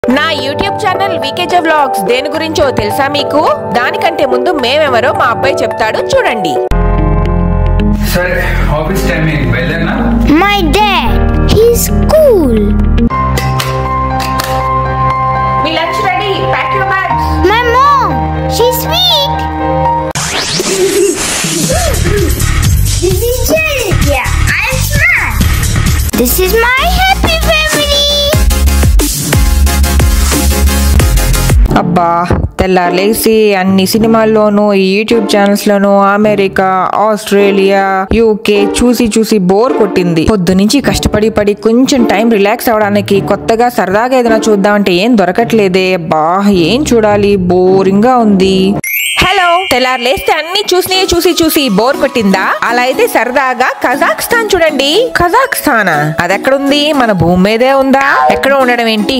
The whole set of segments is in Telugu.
నా యూట్యూబ్ ఛానల్ వీకేజే వ్లాగ్స్ దేని గురించో తెలుసా మీకు దానికంటే ముందు మేమెవరో మా అబ్బాయి చెప్తాడు చూడండి సరే ఆఫీస్ టైమింగ్ బయలుదేరినా My dad, he's cool. మీ lunch ready pack your bags My mom, she's sweet. this is Charity. I'm smart. This is my happy family. అబ్బా తెల్లారులేసి అన్ని సినిమాల్లోనూ ఈ యూట్యూబ్ ఛానల్స్ లోనూ అమెరికా ఆస్ట్రేలియా యూకే చూసి చూసి బోర్ కొట్టింది పొద్దు నుంచి కష్టపడి పడి కొంచెం టైం రిలాక్స్ అవడానికి కొత్తగా సరదాగా ఏదైనా చూద్దామంటే ఏం దొరకట్లేదే అబ్బా ఏం చూడాలి బోరింగ్ గా ఉంది హలో తెల్లారు లేస్తే అన్ని చూసి చూసి చూసి బోర్ కొట్టిందా అలా అయితే సరదాగా కజాక్స్తాన్ చూడండి కజాక్స్తాన్ అది ఎక్కడుంది మన భూమి మీదే ఉందా ఎక్కడ ఉండడం ఏంటి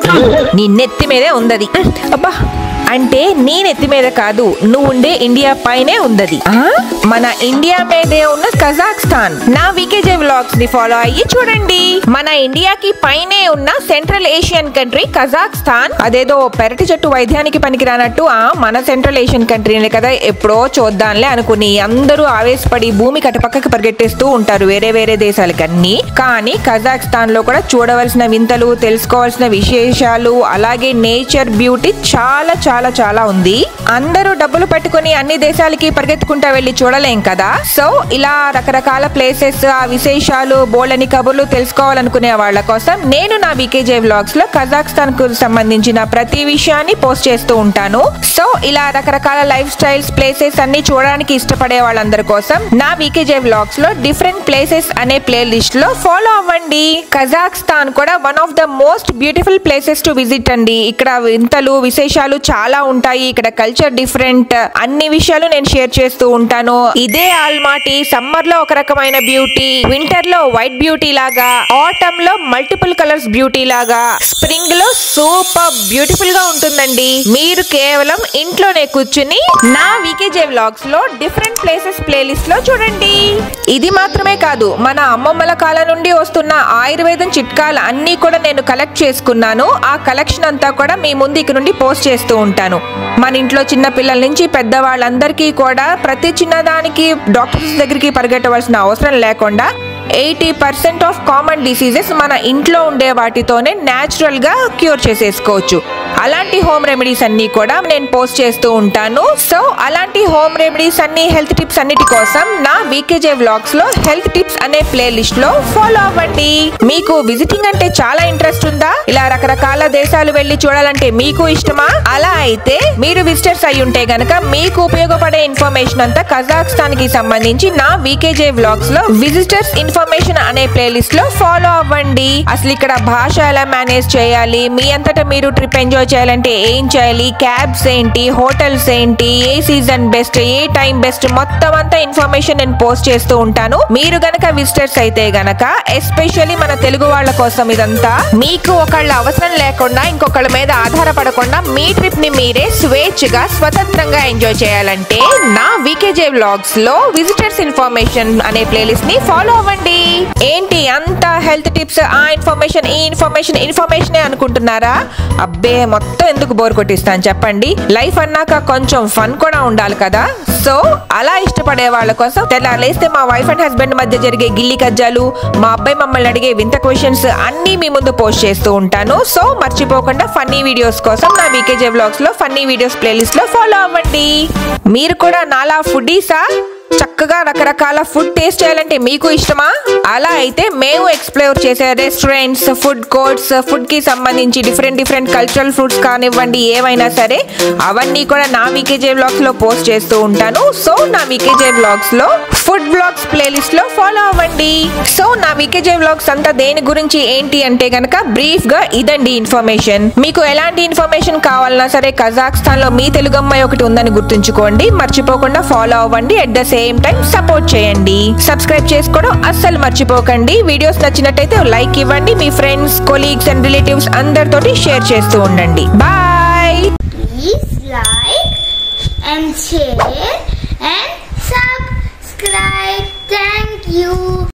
నీ నెత్తి మీదే ఉందది అబ్బా అంటే నీ నెత్తి మీద కాదు నువ్వు ఉండే ఇండియా పైనే ఉందది ఆ? మన ఇండియా మీదే ఉన్న కజాక్స్తాన్ నా వికేజే వ్లాగ్స్ ని ఫాలో అయ్యి చూడండి మన ఇండియాకి పైనే ఉన్న సెంట్రల్ ఏషియన్ కంట్రీ కజాక్స్తాన్ అదేదో పెరటి చెట్టు వైద్యానికి పనికిరానట్టు ఆ మన సెంట్రల్ ఏషియన్ కంట్రీనే కదా ఎప్పుడో చూద్దాంలే అనుకుని అందరూ ఆవేశపడి భూమి కటపక్కకి పరిగెట్టేస్తూ ఉంటారు వేరే వేరే దేశాలకి అన్ని కానీ కజాక్స్తాన్ లో కూడా చూడవలసిన వింతలు తెలుసుకోవాల్సిన విశేషాలు అలాగే నేచర్ బ్యూటీ చాలా చాలా చాలా ఉంది అందరూ డబ్బులు పట్టుకొని అన్ని దేశాలకి పరిగెత్తుకుంటా వెళ్ళి చూడలేం కదా సో ఇలా రకరకాల ప్లేసెస్ ఆ విశేషాలు బోల్డని కబుర్లు తెలుసుకోవాలనుకునే వాళ్ళ కోసం నేను నా వికేజే వ్లాగ్స్ లో కజాక్స్తాన్ కు సంబంధించిన ప్రతి విషయాన్ని పోస్ట్ చేస్తూ ఉంటాను సో ఇలా రకరకాల లైఫ్ స్టైల్స్ ప్లేసెస్ అన్ని చూడడానికి ఇష్టపడే వాళ్ళందరి కోసం నా వికేజే వ్లాగ్స్ లో డిఫరెంట్ ప్లేసెస్ అనే ప్లే లిస్ట్ లో ఫాలో అవ్వండి కజాక్స్తాన్ కూడా one of the most beautiful places to visit అండి ఇక్కడ వింతలు విశేషాలు చాలా ఉంటాయి ఇక్కడ కల్చర్ డిఫరెంట్ అన్ని విషయాలు నేను షేర్ చేస్తూ ఉంటాను ఇదే ఆల్మాటి సమ్మర్ లో ఒక రకమైన బ్యూటీ వింటర్ లో వైట్ బ్యూటీ లాగా ఆటమ్ లో మల్టిపుల్ కలర్స్ బ్యూటీ లాగా స్ప్రింగ్ లో సూపర్ బ్యూటిఫుల్ గా ఉంటుందండి మీరు కేవలం ఇంట్లోనే కూర్చుని నా వీకేజే వ్లాగ్స్ లో డిఫరెంట్ ప్లేసెస్ ప్లేలిస్ట్ లో చూడండి ఇది మాత్రమే కాదు మన అమ్మమ్మల కాలం నుండి వస్తున్న ఆయుర్వేదం చిట్కాలు అన్ని కూడా నేను కలెక్ట్ చేసుకున్నాను ఆ కలెక్షన్ అంతా కూడా మీ ముందు ఇక నుండి పోస్ట్ చేస్తూ ఉంటాను మన ఇంట్లో చిన్న పిల్లల నుంచి పెద్దవాళ్ళందరికీ కూడా ప్రతి చిన్నదానికి డాక్టర్స్ దగ్గరికి పరిగెట్టవలసిన అవసరం లేకుండా eighty percent of common diseases మన ఇంట్లో ఉండే వాటితోనే న్యాచురల్ గా క్యూర్ చేసేసుకోవచ్చు అలాంటి హోమ్ రెమెడీస్ అన్ని కూడా నేను పోస్ట్ చేస్తూ ఉంటాను సో అలాంటి హోమ్ రెమెడీస్ అన్ని హెల్త్ టిప్స్ అన్నిటి కోసం నా వీకేజే వ్లాగ్స్ లో హెల్త్ టిప్స్ అనే ప్లే లిస్ట్ లో ఫాలో అవ్వండి మీకు విజిటింగ్ అంటే చాలా ఇంట్రెస్ట్ ఉందా ఇలా రకరకాల దేశాలు వెళ్లి చూడాలంటే మీకు ఇష్టమా అలా అయితే మీరు విజిటర్స్ అయి ఉంటే గనక మీకు ఉపయోగపడే ఇన్ఫర్మేషన్ అంతా కజాక్స్తాన్ కి సంబంధించి నా వీకేజే వ్లాగ్స్ లో విజిటర్స్ ఇన్ఫర్మేషన్ అనే ప్లేలిస్ట్ లో ఫాలో అవ్వండి అసలు ఇక్కడ భాష ఎలా మేనేజ్ చేయాలి మీ అంతటా మీరు ట్రిప్ ఎంజాయ్ చేయాలంటే ఏం చేయాలి క్యాబ్స్ ఏంటి హోటల్స్ ఏంటి ఏ సీజన్ బెస్ట్ ఏ టైం బెస్ట్ మొత్తం అంతా ఇన్ఫర్మేషన్ నేను పోస్ట్ చేస్తూ ఉంటాను మీరు గనక విజిటర్స్ అయితే గనక ఎస్పెషల్లీ మన తెలుగు వాళ్ళ కోసం ఇదంతా మీకు ఒకళ్ళ అవసరం లేకుండా ఇంకొకళ్ళ మీద ఆధారపడకుండా మీ ట్రిప్ ని మీరే స్వేచ్ఛగా స్వతంత్రంగా ఎంజాయ్ చేయాలంటే నా వీకేజే వ్లాగ్స్ లో విజిటర్స్ ఇన్ఫర్మేషన్ అనే ప్లేలిస్ట్ ని ఫాలో అవ్వండి ఏంటి అంత హెల్త్ టిప్స్ ఆ ఇన్ఫర్మేషన్ ఈ ఇన్ఫర్మేషన్ ఇన్ఫర్మేషన్ అనుకుంటున్నారా అబ్బే మొత్తం ఎందుకు బోర్ కొట్టిస్తాను చెప్పండి లైఫ్ అన్నాక కొంచెం ఫన్ కూడా ఉండాలి కదా సో అలా ఇష్టపడే వాళ్ళ కోసం తెల్లారేస్తే మా వైఫ్ అండ్ హస్బెండ్ మధ్య జరిగే గిల్లి కజ్జాలు మా అబ్బాయి మమ్మల్ని అడిగే వింత క్వశ్చన్స్ అన్ని మీ ముందు పోస్ట్ చేస్తూ ఉంటాను సో మర్చిపోకుండా ఫన్నీ వీడియోస్ కోసం నా వీకేజే వ్లాగ్స్ లో ఫన్నీ వీడియోస్ ప్లేలిస్ట్ లో ఫాలో అవ్వండి మీరు కూడా నాలా ఫుడీసా చక్కగా రకరకాల ఫుడ్ టేస్ట్ చేయాలంటే మీకు ఇష్టమా అలా అయితే మేము ఎక్స్ప్లోర్ చేసే రెస్టారెంట్స్ ఫుడ్ కోర్ట్స్ ఫుడ్ కి సంబంధించి డిఫరెంట్ డిఫరెంట్ కల్చరల్ ఫుడ్స్ కానివ్వండి ఏవైనా సరే అవన్నీ కూడా నా వికేజే వ్లాగ్స్ లో పోస్ట్ చేస్తూ ఉంటాను సో నా వికేజే వ్లాగ్స్ లో ఫుడ్ వ్లాగ్స్ ప్లేలిస్ట్ లో ఫాలో అవ్వండి సో నా వికేజే వ్లాగ్స్ అంతా దేని గురించి ఏంటి అంటే గనక బ్రీఫ్ గా ఇదండి ఇన్ఫర్మేషన్ మీకు ఎలాంటి ఇన్ఫర్మేషన్ కావాలన్నా సరే కజాక్స్తాన్ లో మీ తెలుగు అమ్మాయి ఒకటి ఉందని గుర్తుంచుకోండి మర్చిపోకుండా ఫాలో అవ్వండి at the same time support చేయండి సబ్స్క్రైబ్ చేసుకోవడం అస్సలు మర్చిపోకండి వీడియోస్ నచ్చినట్టయితే లైక్ ఇవ్వండి మీ ఫ్రెండ్స్ కొలీగ్స్ అండ్ రిలేటివ్స్ అందరితోటి షేర్ చేస్తూ ఉండండి bye Please like and share and subscribe. Thank you.